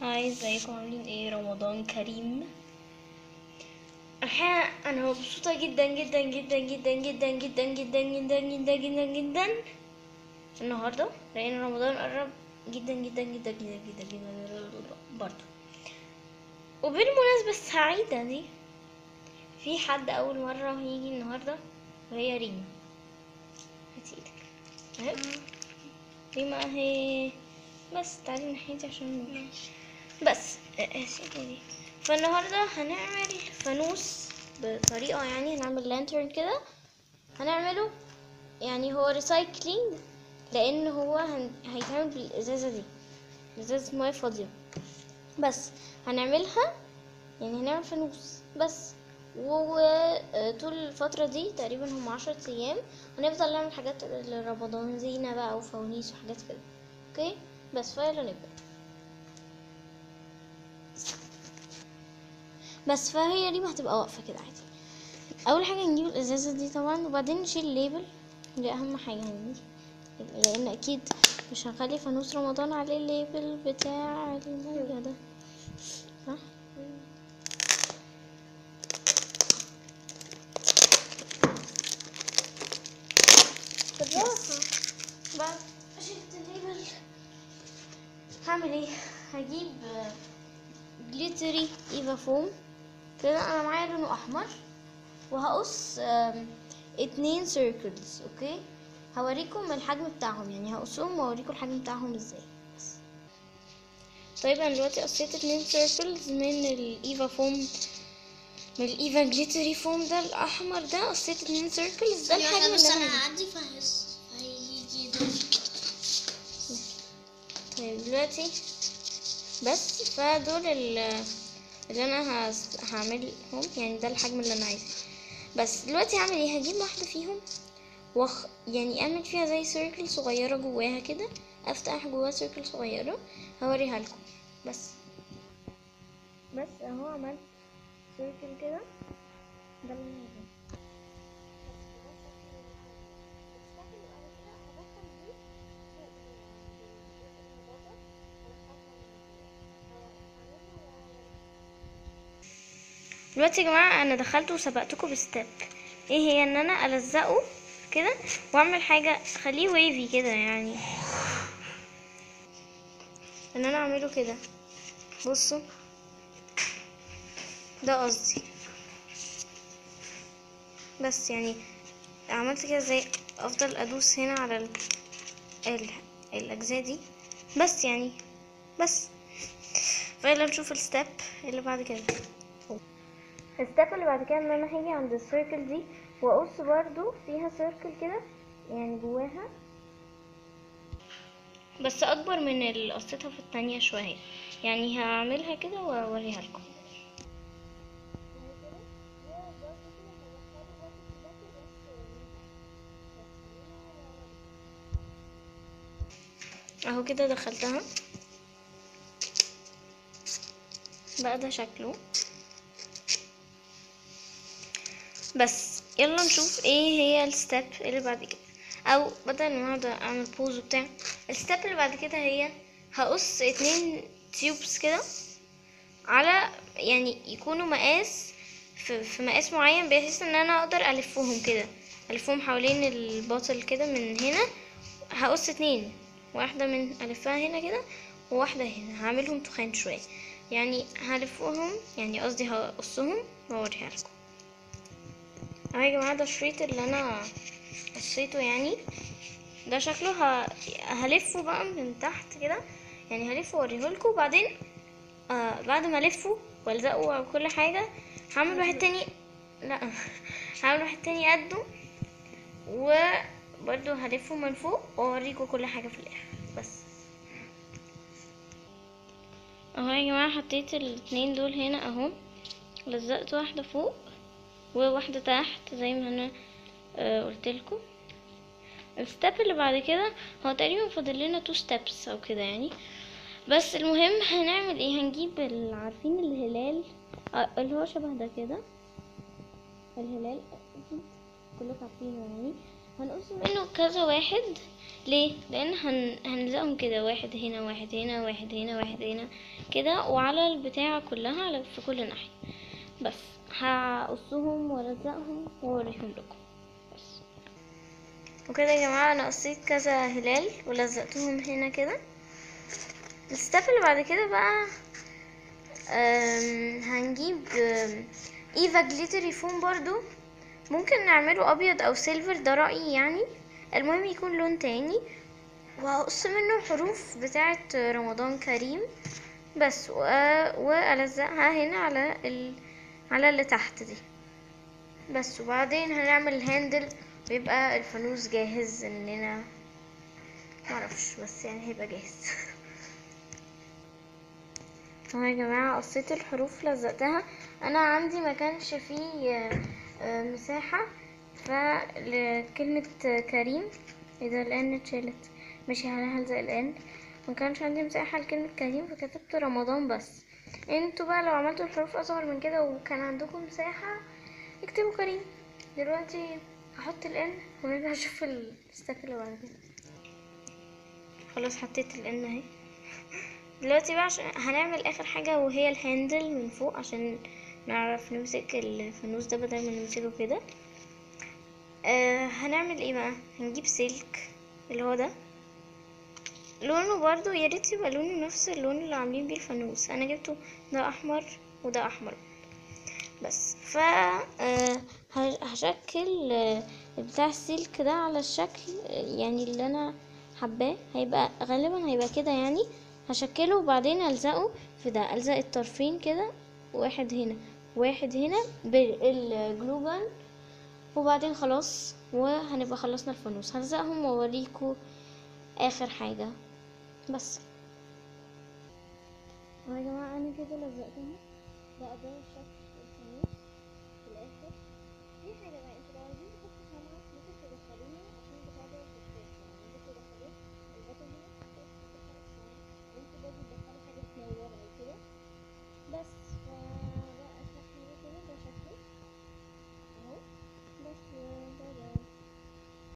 هاي ازيكم عاملين ايه رمضان كريم الحقيقة انا مبسوطة جدا جدا جدا جدا جدا جدا جدا جدا جدا جدا جدا النهاردة لان رمضان قرب جدا جدا جدا جدا جدا جدا برضه وبالمناسبة السعيدة دي في حد اول مرة هيجي النهاردة وهي ريما هاتي ايدك اهي ريما اهي بس تعالي ناحيتي عشان نور بس سيدي دي فالنهارده هنعمل فانوس بطريقه يعني هنعمل لانترن كده هنعمله يعني هو ريسايكلينج لان هو هن... هيتعمل بالازازه دي ازازه ميه فاضيه بس هنعملها يعني هنعمل فانوس بس وطول الفترة دي تقريبا هم عشرة أيام هنفضل نعمل حاجات لرمضان زينة بقى وفوانيس وحاجات كده اوكي بس فيلا نبدأ بس فهي دي هتبقى واقفة كده عادي أول حاجة نجيب الإزازة دي طبعا وبعدين نشيل الليبل دي أهم حاجة يعني لأن أكيد مش هنخلي فانوس رمضان عليه الليبل بتاع المانجا ده صح؟ بالراحة بعد شلت الليبل هعمل ايه هجيب جليتري ايفا فوم كده انا معايا لونه احمر وهقص آم، اتنين سيركلز اوكي هوريكم الحجم بتاعهم يعني هقصهم واوريكم الحجم بتاعهم ازاي بس طيب انا دلوقتي قصيت اتنين سيركلز من الايفا فوم من الايفا جليتري فوم ده الاحمر ده قصيت اتنين سيركلز ده الحجم بس اللي انا انا هجيبه. هعدي فهيس هيجي ده طيب دلوقتي بس فدول ال- اللي انا هس- هعملهم يعني ده الحجم اللي انا عايزه بس دلوقتي هعمل ايه هجيب واحده فيهم وخ يعني اعمل فيها زي سيركل صغيره جواها كده افتح جواها سيركل صغيره هوريها لكم بس بس اهو عملت سيركل كده ده اللي انا عايزاه. دلوقتي يا جماعه انا دخلت وسبقتكم بستيب ايه هي ان انا الزقه كده واعمل حاجه اخليه ويفي كده يعني ان انا اعمله كده بصوا ده قصدي بس يعني عملت كده زي افضل ادوس هنا على ال... ال... الاجزاء دي بس يعني بس فيلا نشوف الستep اللي بعد كده الستep اللي بعد كده ان انا هاجي عند السيركل دي واقص برضو فيها سيركل كده يعني جواها بس اكبر من اللي قصيتها في التانية شوية يعني هعملها كده واوريها لكم اهو كده دخلتها بقى ده شكله بس يلا نشوف ايه هي الستep اللي بعد كده او بدل ما اقعد اعمل بوز وبتاع الستep اللي بعد كده هي هقص اتنين تيوبس كده على يعني يكونوا مقاس في, في مقاس معين بحيث ان انا اقدر الفهم كده الفهم حوالين الباطل كده من هنا هقص اتنين واحدة من الفها هنا كده وواحدة هنا هعملهم تخان شوية يعني هلفهم يعني قصدي هقصهم واوريها لكم اهو يا جماعة ده الشريط اللي انا قصيته يعني ده شكله ه... هلفه بقى من تحت كده يعني هلفه واوريهولكوا وبعدين آه بعد ما الفه والزقه وكل حاجة هعمل واحد تاني لا هعمل واحد تاني قده وبرضه هلفه من فوق واوريكوا كل حاجة في الاخر بس اهو يا جماعة حطيت الاتنين دول هنا اهو لزقت واحدة فوق وواحدة تحت زي ما انا آه قلت لكم الستep اللي بعد كده هو تقريبا فاضل لنا تو ستيبس او كده يعني بس المهم هنعمل ايه هنجيب ال- عارفين الهلال آه اللي هو شبه ده كده الهلال أكيد كلكم عارفينه يعني هنقص منه كذا واحد ليه لان هن... هنلزقهم كده واحد هنا واحد هنا واحد هنا واحد هنا كده وعلى البتاعة كلها على في كل ناحية بس هقصهم والزقهم واوريهم لكم بس وكده يا جماعة انا قصيت كذا هلال ولزقتهم هنا كده الستep اللي بعد كده بقى أم، هنجيب أم، ايفا جليتري فوم برضو ممكن نعمله ابيض او سيلفر ده رأيي يعني المهم يكون لون تاني وهقص منه الحروف بتاعة رمضان كريم بس و... والزقها هنا على ال... على اللي تحت دي بس وبعدين هنعمل الهاندل ويبقى الفانوس جاهز اننا معرفش بس يعني هيبقى جاهز اهو يا جماعة قصيت الحروف لزقتها انا عندي ما كانش فيه آه، آه، مساحة فلكلمة كريم اذا الان اتشالت ماشي انا هلزق الان ما كانش عندي مساحة لكلمة كريم فكتبت رمضان بس انتوا بقى لو عملتوا الحروف اصغر من كده وكان عندكم مساحة اكتبوا كريم دلوقتي هحط الان ونرجع نشوف الستep اللي بعد كده خلاص حطيت الان اهي دلوقتي بقى عشان هنعمل اخر حاجة وهي الهاندل من فوق عشان نعرف نمسك الفانوس ده بدل ما نمسكه كده آه هنعمل ايه بقى هنجيب سلك اللي هو ده لونه برضو يا ريت يبقى لونه نفس اللون اللي عاملين بيه الفانوس انا جبته ده احمر وده احمر بس ف آه، ه- هشكل آه، بتاع السلك ده على الشكل آه، يعني اللي انا حباه هيبقى غالبا هيبقى كده يعني هشكله وبعدين الزقه في ده الزق الطرفين كده واحد هنا واحد هنا بالجلوبان وبعدين خلاص وهنبقى خلصنا الفانوس هلزقهم واوريكم اخر حاجة بس اهو يا جماعة انا كده لزقتهم بقى ده الشكل